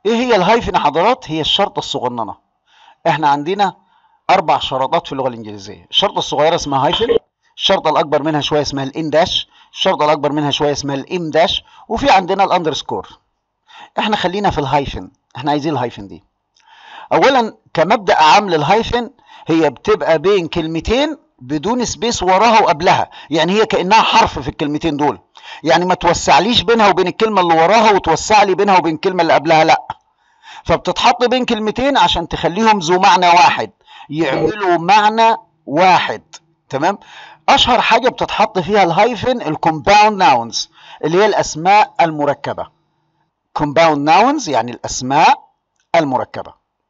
ايه هي الهايفن يا حضرات هي الشرطه الصغننه احنا عندنا اربع شرطات في اللغه الانجليزيه الشرطه الصغيره اسمها هايفن الشرطه الاكبر منها شويه اسمها الان داش الشرطه الاكبر منها شويه اسمها الام داش وفي عندنا الاندرسكور احنا خلينا في الهايفن احنا عايزين الهايفن دي اولا كمبدا عام للهايفن هي بتبقى بين كلمتين بدون سبيس وراها وقبلها يعني هي كانها حرف في الكلمتين دول يعني ما توسعليش بينها وبين الكلمه اللي وراها وتوسع لي بينها وبين الكلمه اللي قبلها لا فبتتحط بين كلمتين عشان تخليهم ذو معنى واحد يعملوا معنى واحد تمام اشهر حاجه بتتحط فيها الهايفن الكومباوند ناونز اللي هي الاسماء المركبه كومباوند ناونز يعني الاسماء المركبه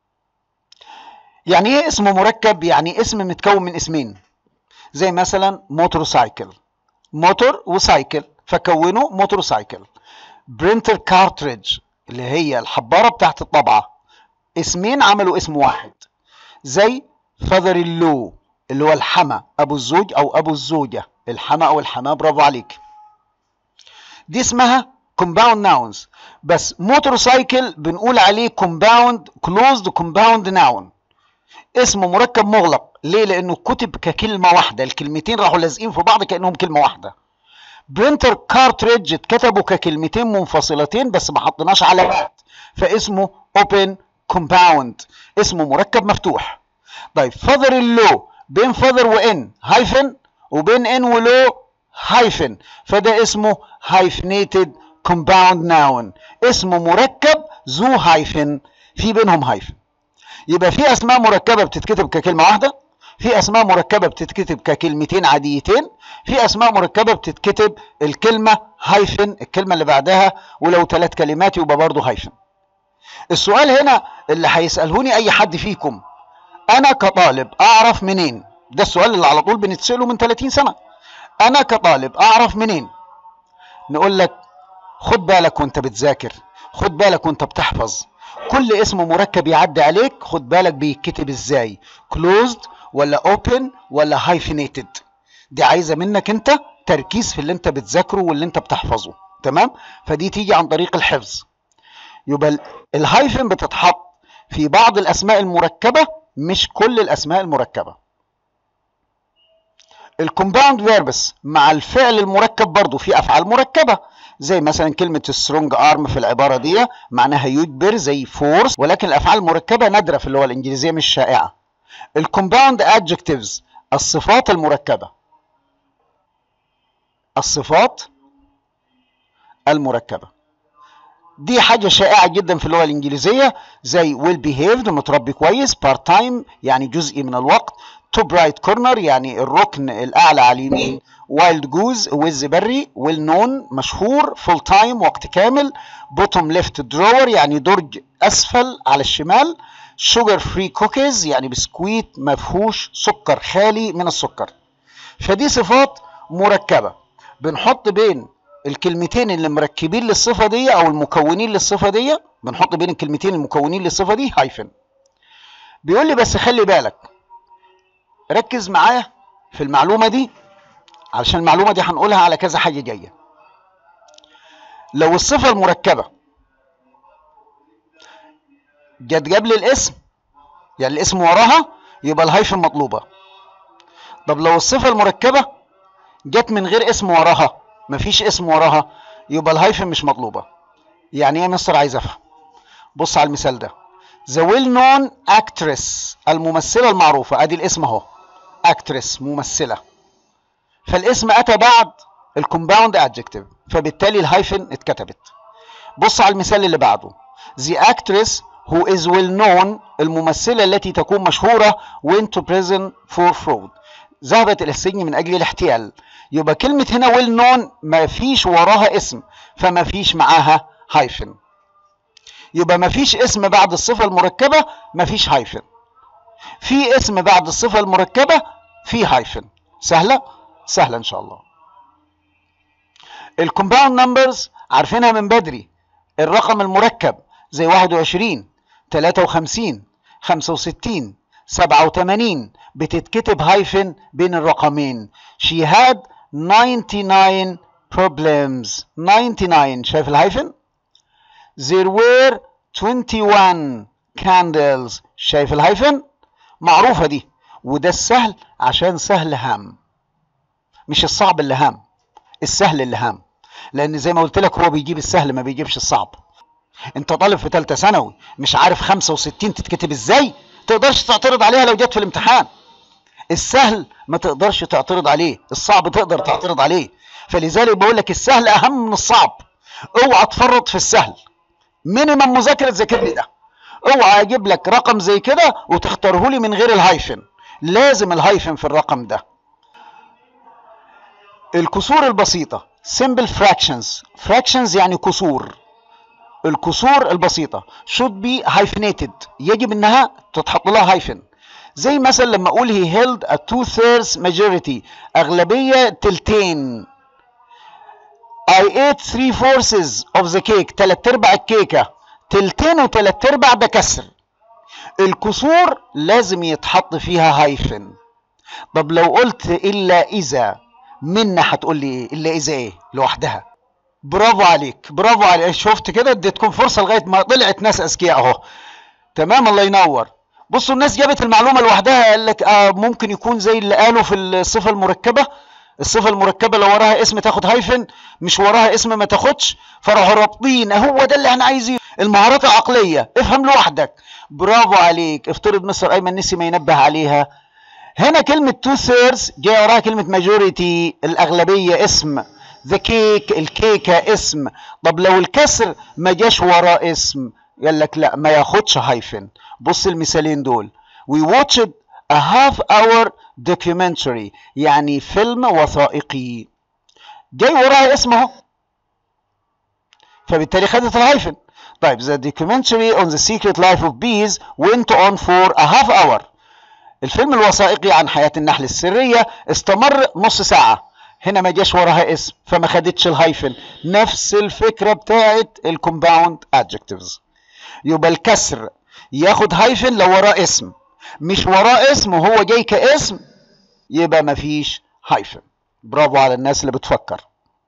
يعني ايه اسم مركب يعني اسم متكون من اسمين زي مثلا موتور سايكل موتور وسايكل فكونوا موتور سايكل برينتر كارتريج اللي هي الحباره بتاعت الطبعه اسمين عملوا اسم واحد زي فذر اللو اللي هو الحما ابو الزوج او ابو الزوجه الحما او الحماه برافو عليك دي اسمها كومباوند ناونز بس موتور سايكل بنقول عليه كومباوند كلوزد كومباوند ناون اسم مركب مغلق ليه لانه كتب ككلمه واحده الكلمتين راحوا لازقين في بعض كانهم كلمه واحده برينتر كارتريدج اتكتبوا ككلمتين منفصلتين بس ما حطيناش علامات فاسمه اوبن كومباوند اسمه مركب مفتوح طيب فذر اللو بين فذر وان هايفن وبين ان ولو هايفن فده اسمه هايفنيتد كومباوند ناون اسمه مركب ذو هايفن في بينهم هايفن يبقى في اسماء مركبه بتتكتب ككلمه واحده في اسماء مركبه بتتكتب ككلمتين عاديتين في اسماء مركبه بتتكتب الكلمه هايفن الكلمه اللي بعدها ولو ثلاث كلمات يبقى برضه هايفن السؤال هنا اللي هيسالهوني اي حد فيكم انا كطالب اعرف منين ده السؤال اللي على طول بنتساله من 30 سنه انا كطالب اعرف منين نقول لك خد بالك وانت بتذاكر خد بالك وانت بتحفظ كل اسم مركب يعدي عليك خد بالك بيتكتب ازاي closed ولا open ولا hyphenated دي عايزه منك انت تركيز في اللي انت بتذاكره واللي انت بتحفظه تمام فدي تيجي عن طريق الحفظ يبقى الهايفن بتتحط في بعض الاسماء المركبه مش كل الاسماء المركبه الكومباوند فيربس مع الفعل المركب برضو في افعال مركبه زي مثلا كلمه سترونج ارم في العباره دي معناها يجبر زي فورس ولكن الافعال المركبه نادره في اللغه الانجليزيه مش شائعه الكومباوند ادجكتيفز الصفات المركبه الصفات المركبه دي حاجة شائعة جدا في اللغة الإنجليزية زي well behaved متربي كويس part time يعني جزء من الوقت top right corner يعني الركن الأعلى على اليمين wild goose وز بري well known مشهور full time وقت كامل bottom left drawer يعني درج أسفل على الشمال sugar free cookies يعني بسكويت ما فيهوش سكر خالي من السكر فدي صفات مركبة بنحط بين الكلمتين اللي مركبين للصفه دي او المكونين للصفه دي بنحط بين الكلمتين المكونين للصفه دي هايفن بيقول لي بس خلي بالك ركز معايا في المعلومه دي علشان المعلومه دي هنقولها على كذا حاجه جايه لو الصفه المركبه جت قبل الاسم يعني الاسم وراها يبقى الهايفن مطلوبه طب لو الصفه المركبه جت من غير اسم وراها مفيش اسم وراها يبقى الهايفن مش مطلوبه يعني ايه يا مستر عايز افهم بص على المثال ده the well known actress الممثله المعروفه ادي الاسم اهو actress ممثله فالاسم اتى بعد الكومباوند adjective فبالتالي الهايفن اتكتبت بص على المثال اللي بعده the actress who is well known الممثله التي تكون مشهوره went to prison for fraud ذهبت الى السجن من اجل الاحتيال يبقى كلمة هنا well known ما فيش وراها اسم فما فيش معاها هايفن يبقى ما فيش اسم بعد الصفة المركبة ما فيش هايفن في اسم بعد الصفة المركبة في هايفن سهلة سهلة ان شاء الله الكومباوند نمبرز عارفينها من بدري الرقم المركب زي 21 53 65 87 بتتكتب هايفن بين الرقمين she had 99 problems 99 شايف الهايفن there were 21 candles شايف الهايفن معروفة دي وده السهل عشان سهل هام مش الصعب اللي هام السهل اللي هام لان زي ما قلت لك هو بيجيب السهل ما بيجيبش الصعب انت طالب في ثالثه ثانوي مش عارف 65 تتكتب ازاي تقدرش تعترض عليها لو جت في الامتحان السهل ما تقدرش تعترض عليه الصعب تقدر تعترض عليه فلذلك بقول لك السهل اهم من الصعب اوعى تفرط في السهل مينيمم مذاكره تذاكر لي ده اوعى اجيب لك رقم زي كده وتختاره لي من غير الهايفن لازم الهايفن في الرقم ده الكسور البسيطة simple fractions fractions يعني كسور الكسور البسيطة should be hyphenated يجب انها تتحط لها هايفن زي مثلا لما اقول he held a two thirds majority اغلبية تلتين I ate three fourths of the cake تلات ارباع الكيكة تلتين وتلات ارباع ده كسر الكسور لازم يتحط فيها هايفن طب لو قلت الا اذا منا هتقول لي ايه الا اذا ايه لوحدها برافو عليك برافو عليك شفت كده اديتكم فرصه لغايه ما طلعت ناس اذكياء اهو تمام الله ينور بصوا الناس جابت المعلومه لوحدها قال لك آه ممكن يكون زي اللي قالوا في الصفه المركبه الصفه المركبه لو وراها اسم تاخد هايفن مش وراها اسم ما تاخدش فراحوا رابطين هو ده اللي احنا عايزينه المهارات العقليه افهم لوحدك برافو عليك افترض مستر ايمن نسي ما ينبه عليها هنا كلمة تو ثيرز جاي وراها كلمة ماجوريتي الأغلبية اسم ذا كيك الكيكة اسم طب لو الكسر ما جاش وراه اسم قال لك لا ما ياخدش هايفن بص المثالين دول we watched a half hour documentary يعني فيلم وثائقي جاي وراها اسم اهو فبالتالي خدت الهايفن طيب the documentary on the secret life of bees went on for a half hour الفيلم الوثائقي عن حياة النحل السرية استمر نص ساعة هنا ما جاش وراها اسم فما خدتش الهايفن نفس الفكرة بتاعت الكومباوند adjectives يبقى الكسر ياخد هايفن لو وراه اسم مش وراه اسم وهو جاي كاسم يبقى ما فيش هايفن برافو على الناس اللي بتفكر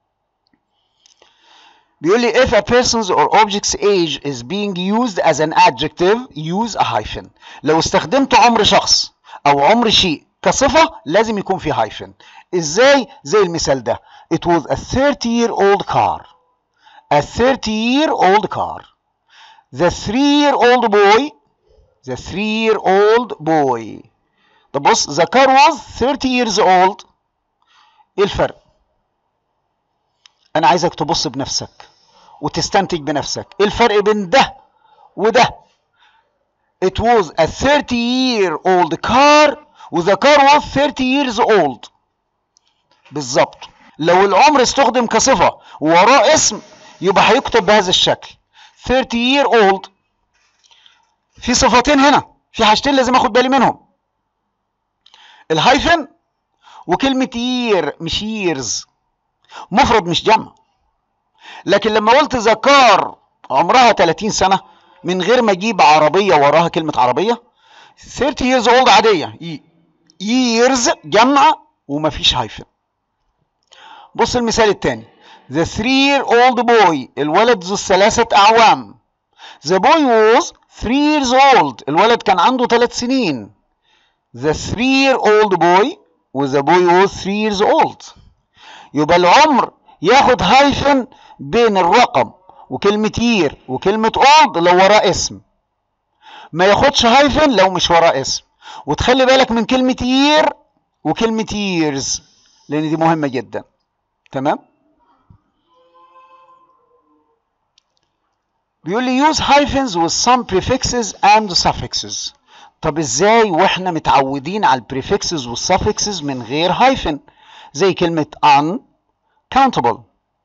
بيقول لي if a person's or object's age is being used as an adjective use a hyphen لو استخدمت عمر شخص او عمر شيء كصفة لازم يكون في هايفن ازاي زي المثال ده it was a 30 year old car a 30 year old car the 3 year old boy the 3 year old boy طب بص the car was 30 years old ايه الفرق انا عايزك تبص بنفسك وتستنتج بنفسك ايه الفرق بين ده وده it was a 30 year old car وذا car was 30 years old بالظبط لو العمر استخدم كصفة ووراه اسم يبقى هيكتب بهذا الشكل 30 year old في صفتين هنا في حاجتين لازم اخد بالي منهم الهايفن وكلمة year مش years مفرد مش جمع لكن لما قلت ذكار عمرها 30 سنة من غير ما اجيب عربية وراها كلمة عربية 30 years old عادية years جمع ومفيش هايفن بص المثال الثاني the three year old boy الولد ذو الثلاثة أعوام the boy was three years old الولد كان عنده ثلاث سنين the three year old boy و the boy was three years old يبقى العمر ياخد هايفن بين الرقم وكلمة year وكلمة old لو وراه اسم ما ياخدش هايفن لو مش وراه اسم وتخلي بالك من كلمة year وكلمة years لأن دي مهمة جدا تمام بيقول لي use hyphens with some prefixes and suffixes طب ازاي واحنا متعودين على البريفكسز والسفكسز من غير هايفن زي كلمة uncountable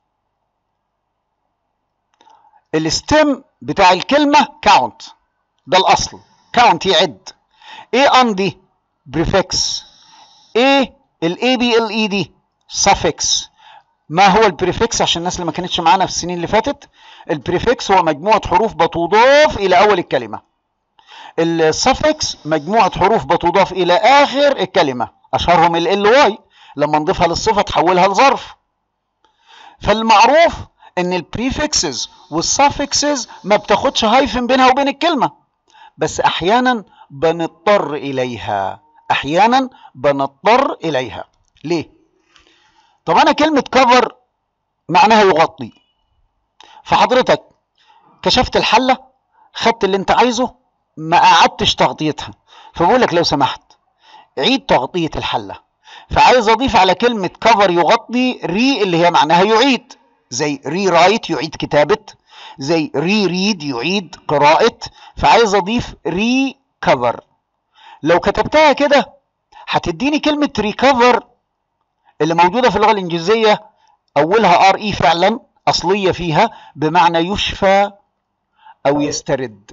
الستم بتاع الكلمة count ده الأصل count يعد ايه on دي بريفكس ايه الاي بي ال اي دي suffix ما هو البريفكس عشان الناس اللي ما كانتش معانا في السنين اللي فاتت البريفكس هو مجموعة حروف بتضاف إلى أول الكلمة السفكس مجموعة حروف بتضاف إلى آخر الكلمة أشهرهم ال واي لما نضيفها للصفة تحولها لظرف فالمعروف ان البريفكسز والسافكسز ما بتاخدش هايفن بينها وبين الكلمه بس احيانا بنضطر اليها احيانا بنضطر اليها ليه طب انا كلمه كفر معناها يغطي فحضرتك كشفت الحله خدت اللي انت عايزه ما قعدتش تغطيتها فبقول لك لو سمحت عيد تغطيه الحله فعايز اضيف على كلمه كفر يغطي ري اللي هي معناها يعيد زي ري رايت يعيد كتابه زي ري ريد يعيد قراءه فعايز اضيف ري كفر لو كتبتها كده هتديني كلمه ريكفر اللي موجوده في اللغه الانجليزيه اولها ار اي فعلا اصليه فيها بمعنى يشفى او يسترد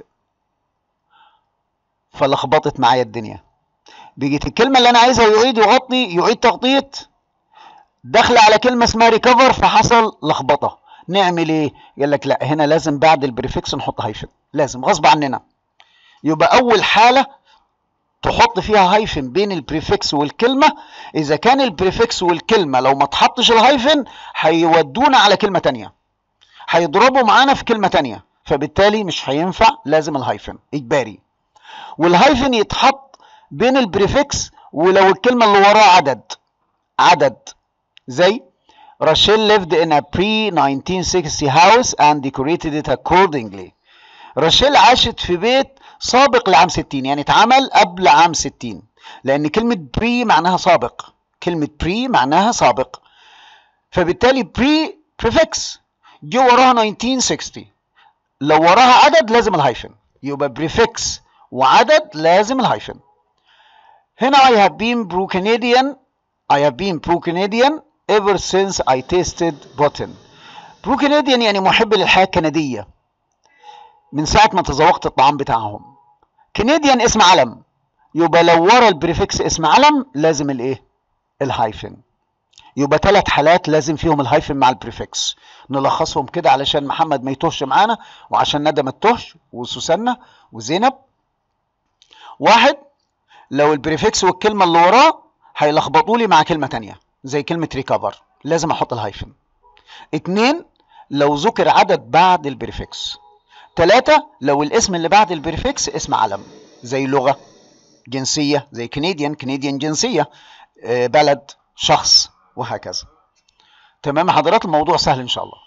فلخبطت معايا الدنيا بيجي الكلمه اللي انا عايزها يعيد يغطي يعيد تغطيه داخله على كلمه اسمها ريكفر فحصل لخبطه نعمل ايه قال لك لا هنا لازم بعد البريفكس نحط هايفن لازم غصب عننا يبقى اول حاله تحط فيها هايفن بين البريفكس والكلمه اذا كان البريفكس والكلمه لو ما تحطش الهايفن هيودونا على كلمه تانية هيضربوا معانا في كلمه تانية فبالتالي مش هينفع لازم الهايفن اجباري والهايفن يتحط بين البريفكس ولو الكلمه اللي وراه عدد عدد زي راشيل lived in a pre-1960 house and decorated it accordingly راشيل عاشت في بيت سابق لعام 60 يعني اتعمل قبل عام 60 لان كلمة بري معناها سابق كلمة بري معناها سابق فبالتالي بري prefix جه وراها 1960 لو وراها عدد لازم الهايفن يبقى prefix وعدد لازم الهايفن هنا I have been pro-Canadian I have been pro-Canadian ever since I tasted Britain pro-Canadian يعني محب للحياة الكندية من ساعة ما تذوقت الطعام بتاعهم كنديان اسم علم يبقى لو ورا البريفكس اسم علم لازم الايه الهايفن يبقى ثلاث حالات لازم فيهم الهايفن مع البريفكس نلخصهم كده علشان محمد ما يتوهش معانا وعشان ندى ما تتوهش وسوسنة وزينب واحد لو البريفكس والكلمة اللي وراه هيلخبطوا لي مع كلمة تانية زي كلمة ريكفر لازم احط الهايفن اتنين لو ذكر عدد بعد البريفكس ثلاثة لو الاسم اللي بعد البريفكس اسم علم زي لغة جنسية زي كنديان كنديان جنسية بلد شخص وهكذا تمام حضرات الموضوع سهل ان شاء الله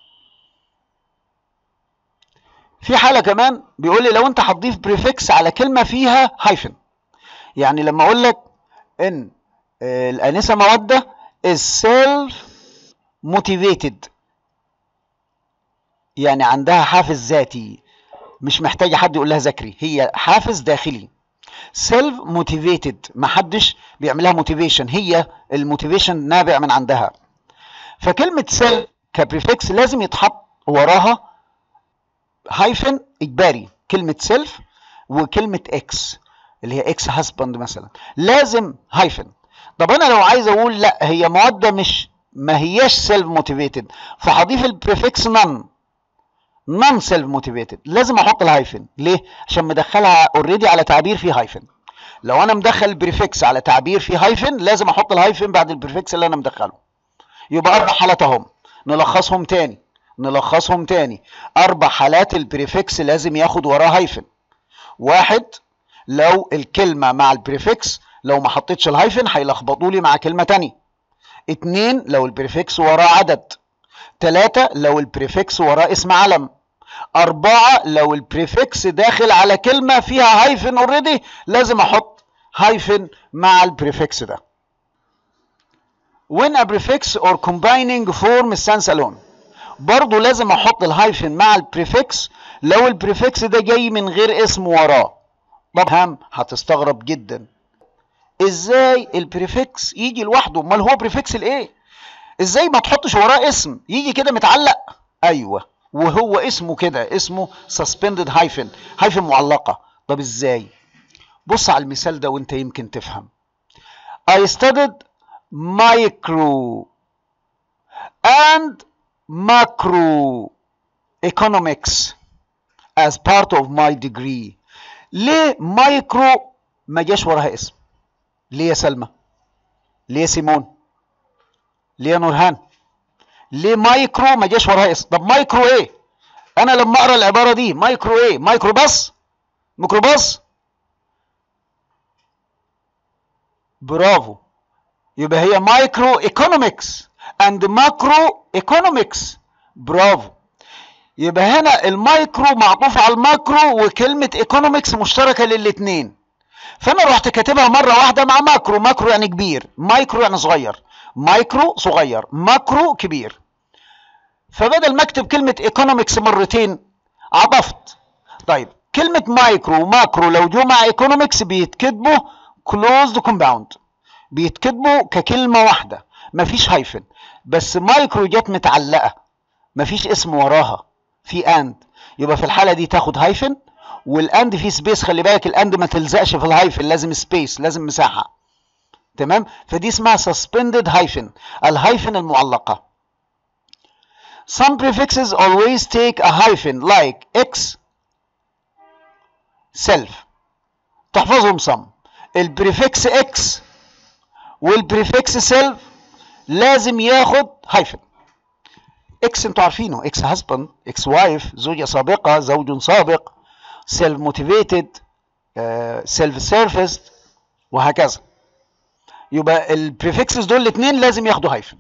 في حالة كمان بيقول لي لو انت هتضيف بريفكس على كلمة فيها هايفن يعني لما اقول لك ان الانسة مودة is self motivated يعني عندها حافز ذاتي مش محتاجه حد يقول لها ذاكري هي حافز داخلي سيلف موتيفيتد ما حدش بيعملها موتيفيشن هي الموتيفيشن نابع من عندها فكلمه سيلف كبريفكس لازم يتحط وراها هايفن اجباري كلمه سيلف وكلمه اكس اللي هي اكس هاسبند مثلا لازم هايفن طب انا لو عايز اقول لا هي مودة مش ما هياش سيلف موتيفيتد فهضيف البريفكس نون نون سيلف موتيفيتد لازم احط الهايفن ليه عشان مدخلها اوريدي على تعبير فيه هايفن لو انا مدخل البريفكس على تعبير فيه هايفن لازم احط الهايفن بعد البريفكس اللي انا مدخله يبقى اربع حالات اهم نلخصهم تاني نلخصهم تاني اربع حالات البريفكس لازم ياخد وراه هايفن واحد لو الكلمه مع البريفكس لو ما حطيتش الهايفن هيلخبطوا لي مع كلمه تانية اتنين لو البريفكس وراه عدد تلاتة لو البريفكس وراه اسم علم أربعة لو البريفكس داخل على كلمة فيها هايفن اوريدي لازم أحط هايفن مع البريفكس ده when a prefix or combining form stands alone برضو لازم احط الهايفن مع البريفكس لو البريفكس ده جاي من غير اسم وراه طبعا هتستغرب جدا ازاي البريفكس يجي لوحده امال هو بريفكس لايه ازاي ما تحطش وراه اسم يجي كده متعلق ايوه وهو اسمه كده اسمه suspended hyphen hyphen معلقه طب ازاي بص على المثال ده وانت يمكن تفهم I studied micro and macro economics as part of my degree ليه مايكرو ما جاش وراها اسم ليه يا سلمى ليه يا سيمون ليه يا نورهان ليه مايكرو ما جاش وراها اسم طب مايكرو ايه انا لما اقرا العباره دي مايكرو ايه مايكرو باص ميكروباص برافو يبقى هي مايكرو ايكونومكس اند ماكرو ايكونومكس برافو يبقى هنا المايكرو معطوف على الماكرو وكلمة ايكونومكس مشتركة للاتنين فانا رحت كاتبها مرة واحدة مع ماكرو ماكرو يعني كبير مايكرو يعني صغير مايكرو صغير ماكرو كبير فبدل ما اكتب كلمة ايكونومكس مرتين عطفت طيب كلمة مايكرو وماكرو لو جو مع ايكونومكس بيتكتبوا كلوزد كومباوند بيتكتبوا ككلمة واحدة مفيش هايفن بس مايكرو جت متعلقة مفيش اسم وراها في اند يبقى في الحالة دي تاخد هايفن والاند في سبيس خلي بالك الاند ما تلزقش في الهايفن لازم سبيس لازم مساحة تمام فدي اسمها suspended hyphen الهايفن المعلقة some prefixes always take a hyphen like x self تحفظهم some البريفكس x والبريفكس سيلف لازم ياخد هايفن اكس انتوا عارفينه اكس هاسبند اكس وايف زوجة سابقة زوج سابق سيلف موتيفيتد سيلف سيرفيسد وهكذا يبقى البريفكسز دول الاثنين لازم ياخدوا هايفن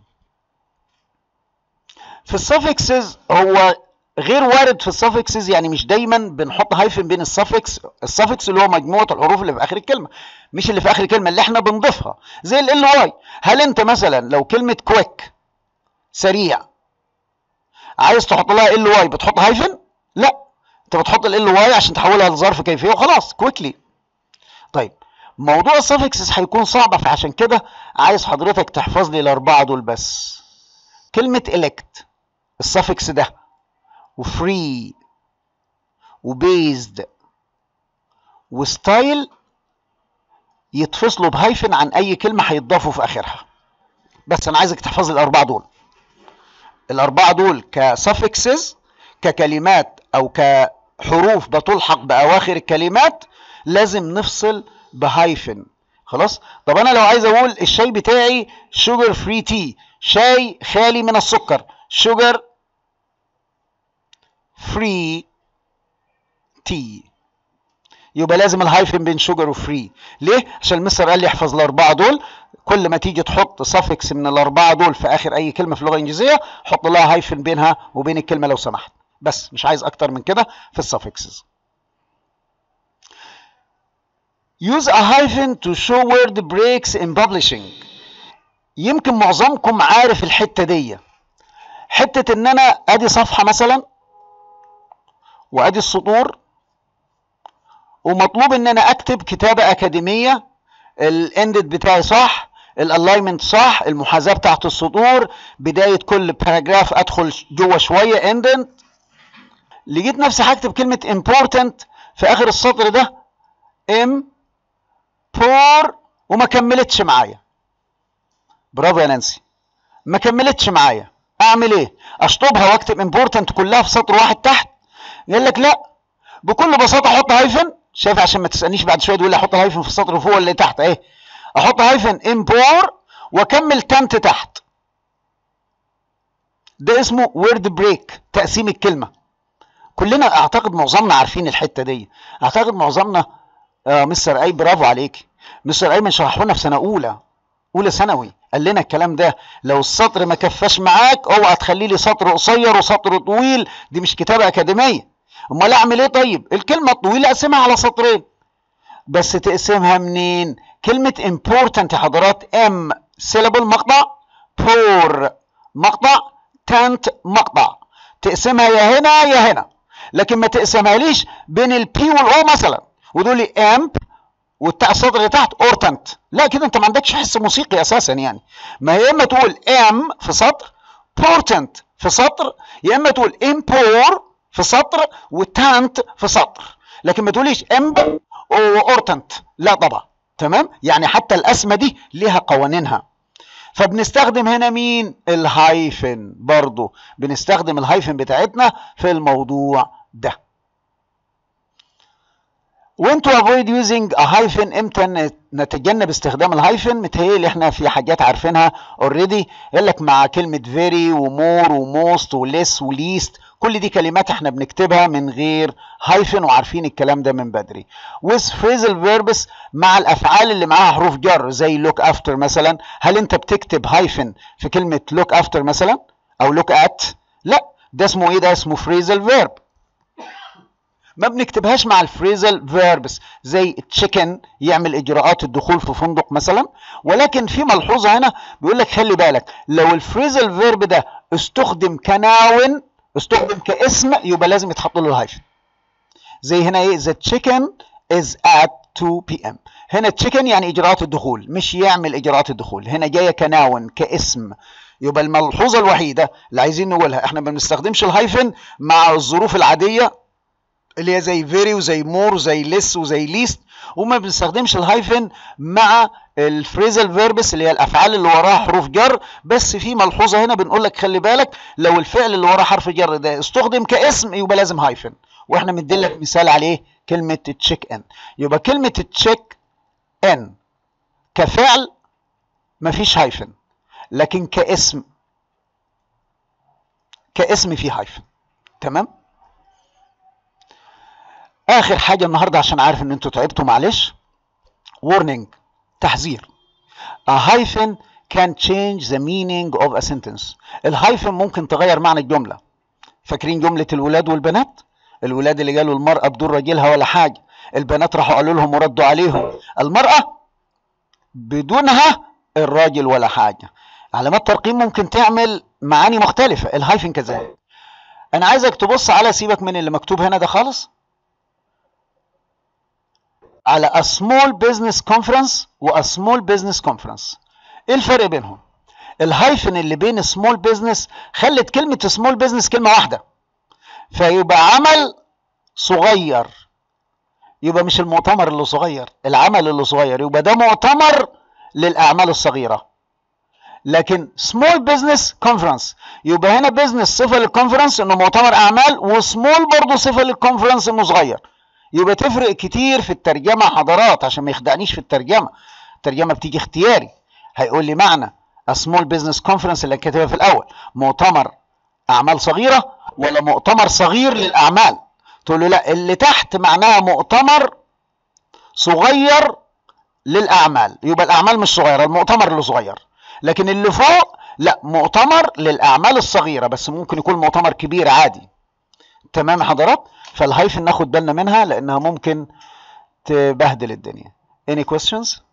في السفكسز هو غير وارد في السفكسز يعني مش دايما بنحط هايفن بين السفكس السفكس اللي هو مجموعه الحروف اللي في اخر الكلمه مش اللي في اخر الكلمه اللي احنا بنضيفها زي ال ال واي هل انت مثلا لو كلمه كويك سريع عايز تحط لها ال واي بتحط هايفن لا انت بتحط ال ال واي عشان تحولها لظرف كيفيه وخلاص كويكلي طيب موضوع السفكسز هيكون صعب فعشان كده عايز حضرتك تحفظ لي الاربعه دول بس كلمه elect السفكس ده وفري وبيزد وستايل يتفصلوا بهايفن عن اي كلمه هيتضافوا في اخرها بس انا عايزك تحفظ الاربعه دول الاربعه دول كسفكسز ككلمات او كحروف بتلحق باواخر الكلمات لازم نفصل بهايفن خلاص طب انا لو عايز اقول الشاي بتاعي شوجر فري تي شاي خالي من السكر شوجر فري تي يبقى لازم الهايفن بين شوجر وفري ليه عشان المستر قال لي احفظ الاربعه دول كل ما تيجي تحط سفكس من الاربعه دول في اخر اي كلمه في اللغه الانجليزيه حط لها هايفن بينها وبين الكلمه لو سمحت بس مش عايز اكتر من كده في السفكسز use a hyphen to show word breaks in publishing يمكن معظمكم عارف الحته دي حته ان انا ادي صفحه مثلا وادي السطور ومطلوب ان انا اكتب كتابه اكاديميه الاندد بتاعي صح الالاينمنت صح المحاذاه بتاعت السطور بدايه كل باراجراف ادخل جوه شويه اندنت لقيت نفسي هكتب كلمه important في اخر السطر ده ام بور وما كملتش معايا برافو يا نانسي ما كملتش معايا اعمل ايه اشطبها واكتب امبورتنت كلها في سطر واحد تحت قال لك لا بكل بساطه احط هايفن شايف عشان ما تسالنيش بعد شويه تقول لي احط هايفن في السطر فوق ولا تحت ايه احط هايفن امبور واكمل تنت تحت ده اسمه وورد بريك تقسيم الكلمه كلنا اعتقد معظمنا عارفين الحته دي اعتقد معظمنا آه مستر اي برافو عليك مستر ايمن شرحه لنا في سنه اولى اولى ثانوي قال لنا الكلام ده لو السطر ما كفاش معاك اوعى تخلي لي سطر قصير وسطر طويل دي مش كتابه اكاديميه امال اعمل ايه طيب الكلمه الطويله اقسمها على سطرين بس تقسمها منين كلمه important يا حضرات ام سيلابل مقطع بور مقطع تنت مقطع تقسمها يا هنا يا هنا لكن ما تقسمها ليش بين البي والاو مثلا وتقول لي امب والتاء السطر اللي تحت اورتنت لا كده انت ما عندكش حس موسيقي اساسا يعني ما يا اما تقول ام في سطر بورتنت في سطر يا اما تقول امبور في سطر وتانت في سطر لكن ما تقوليش امب واورتنت لا طبعا تمام يعني حتى الاسماء دي ليها قوانينها فبنستخدم هنا مين الهايفن برضو بنستخدم الهايفن بتاعتنا في الموضوع ده when to avoid using a hyphen امتى نتجنب استخدام الهايفن متهيألي احنا في حاجات عارفينها already يقول لك مع كلمة very ومور وموست وليس وليست كل دي كلمات احنا بنكتبها من غير هايفن وعارفين الكلام ده من بدري with phrasal verbs مع الافعال اللي معاها حروف جر زي look after مثلا هل انت بتكتب هايفن في كلمة look after مثلا او look at لا ده اسمه ايه ده اسمه phrasal verb ما بنكتبهاش مع الفريزل فيربس زي تشيكن يعمل اجراءات الدخول في فندق مثلا ولكن في ملحوظه هنا بيقول لك خلي بالك لو الفريزل فيرب ده استخدم كناون استخدم كاسم يبقى لازم يتحط له الهايفن زي هنا ايه the chicken is at 2 p.m. هنا تشيكن يعني اجراءات الدخول مش يعمل اجراءات الدخول هنا جايه كناون كاسم يبقى الملحوظه الوحيده اللي عايزين نقولها احنا ما بنستخدمش الهايفن مع الظروف العاديه اللي هي زي فيري وزي مور وزي ليس وزي ليست وما بنستخدمش الهايفن مع الفريزل فيربس اللي هي الافعال اللي وراها حروف جر بس في ملحوظه هنا بنقول لك خلي بالك لو الفعل اللي وراه حرف جر ده استخدم كاسم يبقى لازم هايفن واحنا مدين لك مثال عليه كلمه تشيك ان يبقى كلمه تشيك ان كفعل مفيش هايفن لكن كاسم كاسم فيه هايفن تمام اخر حاجه النهارده عشان عارف ان انتوا تعبتوا معلش warning تحذير a hyphen can change the meaning of a sentence الهايفن ممكن تغير معنى الجمله فاكرين جمله الولاد والبنات الولاد اللي قالوا المراه بدون راجلها ولا حاجه البنات راحوا قالوا لهم وردوا عليهم المراه بدونها الراجل ولا حاجه علامات ترقيم ممكن تعمل معاني مختلفه الهايفن كذلك انا عايزك تبص على سيبك من اللي مكتوب هنا ده خالص على a small business conference و a small business conference ايه الفرق بينهم الهايفن اللي بين small business خلت كلمة small business كلمة واحدة فيبقى عمل صغير يبقى مش المؤتمر اللي صغير العمل اللي صغير يبقى ده مؤتمر للأعمال الصغيرة لكن small business conference يبقى هنا business صفة للكونفرنس انه مؤتمر اعمال وسمول برضه صفة للكونفرنس انه صغير يبقى تفرق كتير في الترجمة حضرات عشان ما يخدعنيش في الترجمة الترجمة بتيجي اختياري هيقول لي معنى سمول بزنس كونفرنس اللي كاتبها في الاول مؤتمر اعمال صغيرة ولا مؤتمر صغير للاعمال تقول له لا اللي تحت معناها مؤتمر صغير للاعمال يبقى الاعمال مش صغيرة المؤتمر اللي صغير لكن اللي فوق لا مؤتمر للاعمال الصغيرة بس ممكن يكون مؤتمر كبير عادي تمام يا حضرات فالهايفن ناخد بالنا منها لانها ممكن تبهدل الدنيا any questions